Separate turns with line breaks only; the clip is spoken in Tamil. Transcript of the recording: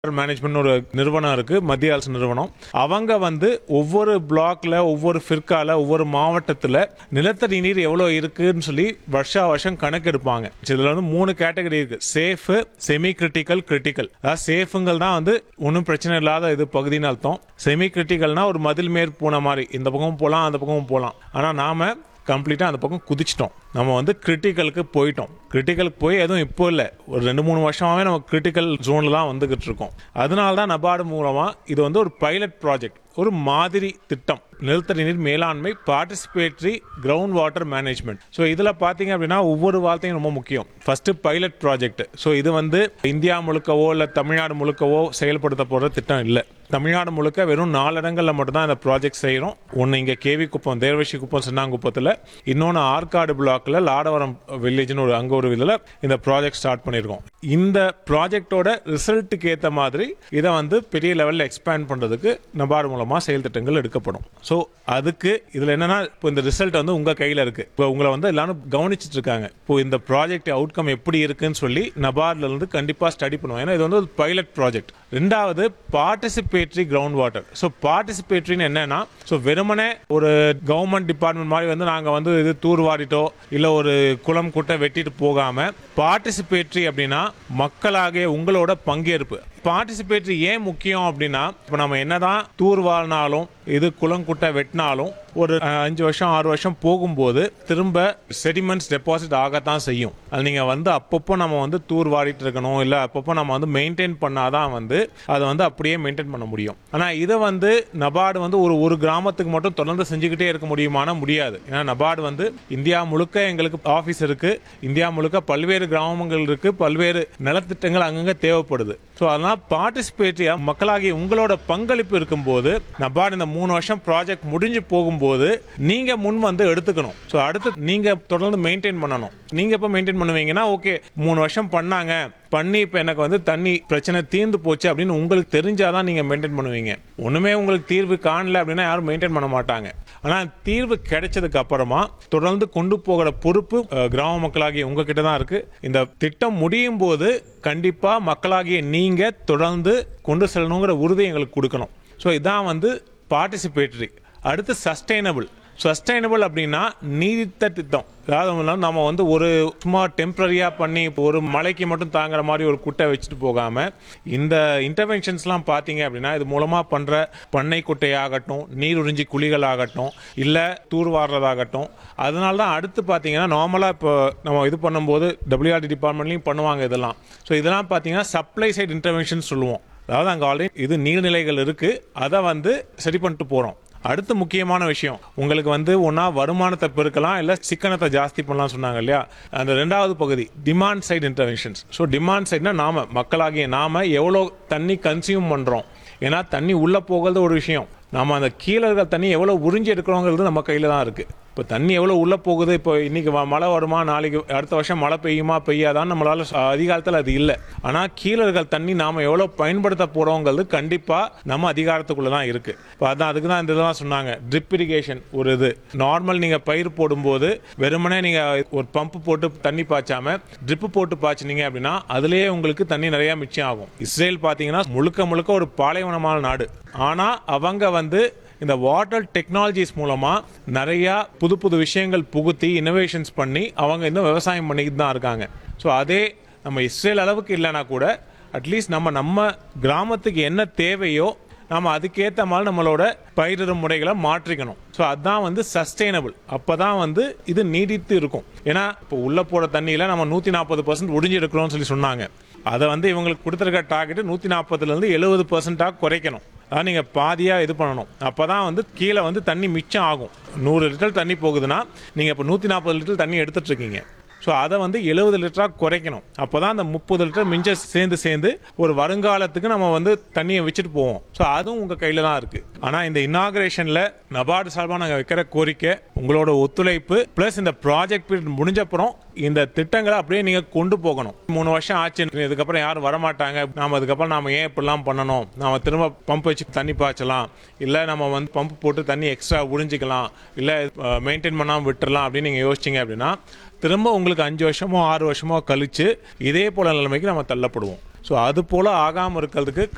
மேனேஜ்மெண்ட் ஒரு நிறுவனம் இருக்கு மத்திய அரசு நிறுவனம் அவங்க வந்து ஒவ்வொரு பிளாக்ல ஒவ்வொரு ஃபிர்கால ஒவ்வொரு மாவட்டத்தில் நிலத்தடி நீர் எவ்வளோ இருக்குன்னு சொல்லி வருஷா வருஷம் கணக்கெடுப்பாங்க இதுல வந்து மூணு கேட்டகரி இருக்கு சேஃப் செமி கிரிட்டிக்கல் கிரிட்டிக்கல் அதாவது சேஃபுங்கள் தான் வந்து ஒன்றும் பிரச்சனை இல்லாத இது பகுதின்னு அர்த்தம் செமி கிரிட்டிக்கல்னா ஒரு மதில் மேற் போன மாதிரி இந்த பக்கமும் போகலாம் அந்த பக்கமும் போகலாம் ஆனால் நாம கம்ப்ளீட்டாக அந்த பக்கம் குதிச்சிட்டோம் நம்ம வந்து கிரிட்டிக்கலுக்கு போயிட்டோம் கிரிட்டிக்கலுக்கு போய் எதுவும் இப்போ இல்லை ஒரு ரெண்டு மூணு வருஷமாவே நம்ம கிரிட்டிக்கல் ஜோனில் தான் வந்துகிட்டு இருக்கோம் அதனால தான் நபார்டு மூலமாக இது வந்து ஒரு பைலட் ப்ராஜெக்ட் ஒரு மாதிரி திட்டம் நிலத்தடி நீர் மேலாண்மை participatory ground water management so இதில் பார்த்தீங்க அப்படின்னா ஒவ்வொரு வார்த்தையும் ரொம்ப முக்கியம் ஃபர்ஸ்ட் பைலட் ப்ராஜெக்ட் ஸோ இது வந்து இந்தியா முழுக்கவோ இல்லை தமிழ்நாடு முழுக்கவோ செயல்படுத்த போகிற திட்டம் இல்லை தமிழ்நாடு முழுக்க வெறும் நாலு இடங்களில் மட்டும்தான் இந்த ப்ராஜெக்ட் செய்கிறோம் ஒன்று இங்கே கேவி குப்பம் தேர்வசி குப்பம் சின்னாங்குப்பத்தில் இன்னொன்று ஆற்காடு பிளாக்ல லாடவரம் வில்லேஜ்னு ஒரு அங்கே ஒரு இதில் இந்த ப்ராஜெக்ட் ஸ்டார்ட் பண்ணியிருக்கோம் இந்த ப்ராஜெக்டோட ரிசல்ட்டுக்கு ஏற்ற மாதிரி இதை வந்து பெரிய லெவலில் எக்ஸ்பேண்ட் பண்ணுறதுக்கு நபார்டு மூலமாக செயல் திட்டங்கள் எடுக்கப்படும் ஸோ அதுக்கு இதில் என்னன்னா இப்போ இந்த ரிசல்ட் வந்து உங்கள் கையில் இருக்கு இப்போ உங்களை வந்து எல்லாரும் கவனிச்சிட்டு இருக்காங்க இப்போ இந்த ப்ராஜெக்ட் அவுட்கம் எப்படி இருக்குன்னு சொல்லி நபார்ட்ல இருந்து கண்டிப்பாக ஸ்டடி பண்ணுவோம் ஏன்னா இது வந்து ஒரு பைலட் ப்ராஜெக்ட் ரெண்டாவது பார்ட்டிசிபேட்டரி கிரவுண்ட் வாட்டர் ஸோ பார்ட்டிசிபேட்டரின்னு என்னன்னா ஸோ வெறுமனே ஒரு கவர்மெண்ட் டிபார்ட்மெண்ட் மாதிரி வந்து நாங்கள் வந்து இது தூர்வாரிட்டோ இல்லை ஒரு குளம் குட்டை வெட்டிட்டு போகாம பார்ட்டிசிபேட்டரி அப்படின்னா மக்களாகிய உங்களோட பங்கேற்பு பார்ட்டிசிபேட்டரி ஏன் முக்கியம் அப்படின்னா இப்போ நம்ம என்னதான் தூர்வாரினாலும் இது குளங்குட்டை வெட்டினாலும் ஒரு அஹ், அஞ்சு வருஷம் ஆறு வருஷம் போகும்போது திரும்ப செடிமெண்ட்ஸ் டெபாசிட் ஆகத்தான் செய்யும் அது நீங்கள் வந்து அப்பப்போ நம்ம வந்து தூர்வாரிட்டு இருக்கணும் இல்லை அப்பப்போ நம்ம வந்து மெயின்டைன் பண்ணாதான் வந்து அதை வந்து அப்படியே மெயின்டைன் பண்ண முடியும் ஆனால் இதை வந்து நபார்டு வந்து ஒரு ஒரு கிராமத்துக்கு மட்டும் தொடர்ந்து செஞ்சுக்கிட்டே இருக்க முடியுமானா முடியாது ஏன்னா நபார்டு வந்து இந்தியா முழுக்க எங்களுக்கு ஆஃபீஸ் இருக்கு இந்தியா முழுக்க பல்வேறு கிராமங்கள் இருக்கு பல்வேறு நலத்திட்டங்கள் அங்கங்க தேவைப்படுது ஸோ அதெல்லாம் பார்ட்டிசிபேட்டரியா மக்களாகிய உங்களோட பங்களிப்பு இருக்கும்போது நபார்டு இந்த மூணு வருஷம் ப்ராஜெக்ட் முடிஞ்சு போகும்போது நீங்க முன் வந்து எடுத்துக்கணும் ஸோ அடுத்து நீங்க தொடர்ந்து மெயின்டைன் பண்ணணும் நீங்க எப்போ மெயின்டைன் பண்ணுவீங்கன்னா ஓகே மூணு வருஷம் பண்ணாங்க பண்ணி இப்போ எனக்கு வந்து தண்ணி பிரச்சனை தீர்ந்து போச்சு அப்படின்னு உங்களுக்கு தெரிஞ்சாதான் நீங்க மெயின்டைன் பண்ணுவீங்க ஒண்ணுமே உங்களுக்கு தீர்வு காணல அப்படின்னா யாரும் மெயின்டைன் பண்ண மாட்டாங்க ஆனா தீர்வு கிடைச்சதுக்கு அப்புறமா தொடர்ந்து கொண்டு போகிற பொறுப்பு அஹ், கிராம மக்களாகிய உங்ககிட்ட தான் இருக்கு இந்த திட்டம் முடியும் போது கண்டிப்பா மக்களாகிய நீங்க தொடர்ந்து கொண்டு செல்லணுங்கிற உறுதி எங்களுக்கு கொடுக்கணும் ஸோ இதான் வந்து பார்ட்டிசிபேட்டரி அடுத்து சஸ்டைனபிள் சஸ்டைனபிள் அப்படின்னா நீடித்த திட்டம் அதாவது வந்து நம்ம வந்து ஒரு சும்மா டெம்பரரியாக பண்ணி இப்போ ஒரு மலைக்கு மட்டும் தாங்குற மாதிரி ஒரு குட்டை வச்சுட்டு போகாமல் இந்த இன்டர்வென்ஷன்ஸ்லாம் பார்த்தீங்க அப்படின்னா இது மூலமாக பண்ணுற பண்ணை குட்டையாகட்டும் நீர் உறிஞ்சி குழிகள் ஆகட்டும் இல்லை தூர்வாடுறதாகட்டும் அதனால தான் அடுத்து பார்த்தீங்கன்னா நார்மலாக இப்போ நம்ம இது பண்ணும்போது டபிள்யூஆர்டி டிபார்ட்மெண்ட்லையும் பண்ணுவாங்க இதெல்லாம் ஸோ இதெல்லாம் பார்த்தீங்கன்னா சப்ளை சைடு இன்டர்வென்ஷன் சொல்லுவோம் அதாவது அங்கே ஆல்ரெடி இது நீர்நிலைகள் இருக்குது அதை வந்து சரி பண்ணிட்டு போகிறோம் அடுத்து முக்கியமான விஷயம் உங்களுக்கு வந்து ஒன்றா வருமானத்தை பெருக்கலாம் இல்லை சிக்கனத்தை ஜாஸ்தி பண்ணலாம் சொன்னாங்க இல்லையா அந்த ரெண்டாவது பகுதி demand side interventions so demand சைடுனா நாம மக்களாகிய நாம எவ்வளோ தண்ணி கன்சியூம் பண்ணுறோம் ஏன்னா தண்ணி உள்ளே போகிறது ஒரு விஷயம் நாம அந்த கீழே இருக்கிற தண்ணி எவ்வளோ உறிஞ்சி எடுக்கிறோங்கிறது நம்ம கையில் தான் இருக்குது இப்போ தண்ணி எவ்வளோ உள்ளே போகுது இப்போ இன்னைக்கு வ- மழை வருமா நாளைக்கு அடுத்த வருஷம் மழை பெய்யுமா பெய்யாதான்னு நம்மளால ச- அதிகாரத்தில் அது இல்லை ஆனால் கீழே இருக்கிற தண்ணி நாம் எவ்வளோ பயன்படுத்த போகிறோங்கிறது கண்டிப்பாக நம்ம அதிகாரத்துக்குள்ளே தான் இருக்குது இப்போ அதான் அதுக்கு தான் இந்த இதெல்லாம் சொன்னாங்க ட்ரிப் இரிகேஷன் ஒரு இது நார்மல் நீங்கள் பயிர் போடும்போது வெறுமனே நீங்கள் ஒரு பம்ப் போட்டு தண்ணி பாய்ச்சாம ட்ரிப்பு போட்டு பாய்ச்சினீங்க அப்படின்னா அதுலேயே உங்களுக்கு தண்ணி நிறையா மிச்சம் ஆகும் இஸ்ரேல் பார்த்தீங்கன்னா முழுக்க முழுக்க ஒரு பாலைவனமான நாடு ஆனால் அவங்க வந்து இந்த வாட்டர் டெக்னாலஜிஸ் மூலமா நிறைய புது புது விஷயங்கள் புகுத்தி இனோவேஷன்ஸ் பண்ணி அவங்க இன்னும் விவசாயம் பண்ணிக்கிட்டு தான் இருக்காங்க ஸோ அதே நம்ம இஸ்ரேல் அளவுக்கு இல்லைனா கூட அட்லீஸ்ட் நம்ம நம்ம கிராமத்துக்கு என்ன தேவையோ நம்ம அதுக்கேற்ற மாதிரி நம்மளோட பயிரிடும் முறைகளை மாற்றிக்கணும் ஸோ அதான் வந்து சஸ்டைனபிள் அப்போ தான் வந்து இது நீடித்து இருக்கும் ஏன்னா இப்போ உள்ளே போகிற தண்ணியில் நம்ம நூற்றி நாற்பது பர்சன்ட் ஒடிஞ்சு எடுக்கிறோம்னு சொல்லி சொன்னாங்க அதை வந்து இவங்களுக்கு கொடுத்துருக்க டார்கெட் நூற்றி நாற்பதுலேருந்து எழுபது பர்சன்டாக குறைக்கணும் அதான் நீங்கள் பாதியாக இது பண்ணணும் அப்போ தான் வந்து கீழே வந்து தண்ணி மிச்சம் ஆகும் நூறு லிட்டர் தண்ணி போகுதுன்னா நீங்கள் இப்போ நூற்றி நாற்பது லிட்டர் தண்ணி எடுத்துட்டு இருக்கீங்க ஸோ அதை வந்து எழுபது லிட்டராக குறைக்கணும் அப்போ தான் அந்த முப்பது லிட்டர் மிஞ்ச சேர்ந்து சேர்ந்து ஒரு வருங்காலத்துக்கு நம்ம வந்து தண்ணியை வச்சுட்டு போவோம் ஸோ அதுவும் உங்கள் கையில் தான் இருக்குது ஆனால் இந்த இனாகிரேஷனில் நபார்டு சார்பாக நாங்கள் வைக்கிற கோரிக்கை உங்களோட ஒத்துழைப்பு ப்ளஸ் இந்த ப்ராஜெக்ட் பீரியட் முடிஞ்சப்புறம் இந்த திட்டங்களை அப்படியே நீங்கள் கொண்டு போகணும் மூணு வருஷம் ஆச்சு இதுக்கப்புறம் யாரும் வரமாட்டாங்க நாம அதுக்கப்புறம் நாம ஏன் இப்படிலாம் பண்ணணும் நாம திரும்ப பம்ப் வச்சு தண்ணி பாய்ச்சலாம் இல்லை நம்ம வந்து பம்ப் போட்டு தண்ணி எக்ஸ்ட்ரா உறிஞ்சிக்கலாம் இல்லை மெயின்டைன் பண்ணாமல் விட்டுறலாம் அப்படின்னு நீங்கள் யோசிச்சிங்க அப்படின்னா திரும்ப உங்களுக்கு அஞ்சு வருஷமோ ஆறு வருஷமோ கழிச்சு இதே போல நிலைமைக்கு நம்ம தள்ளப்படுவோம் ஸோ அது போல ஆகாமல் இருக்கிறதுக்கு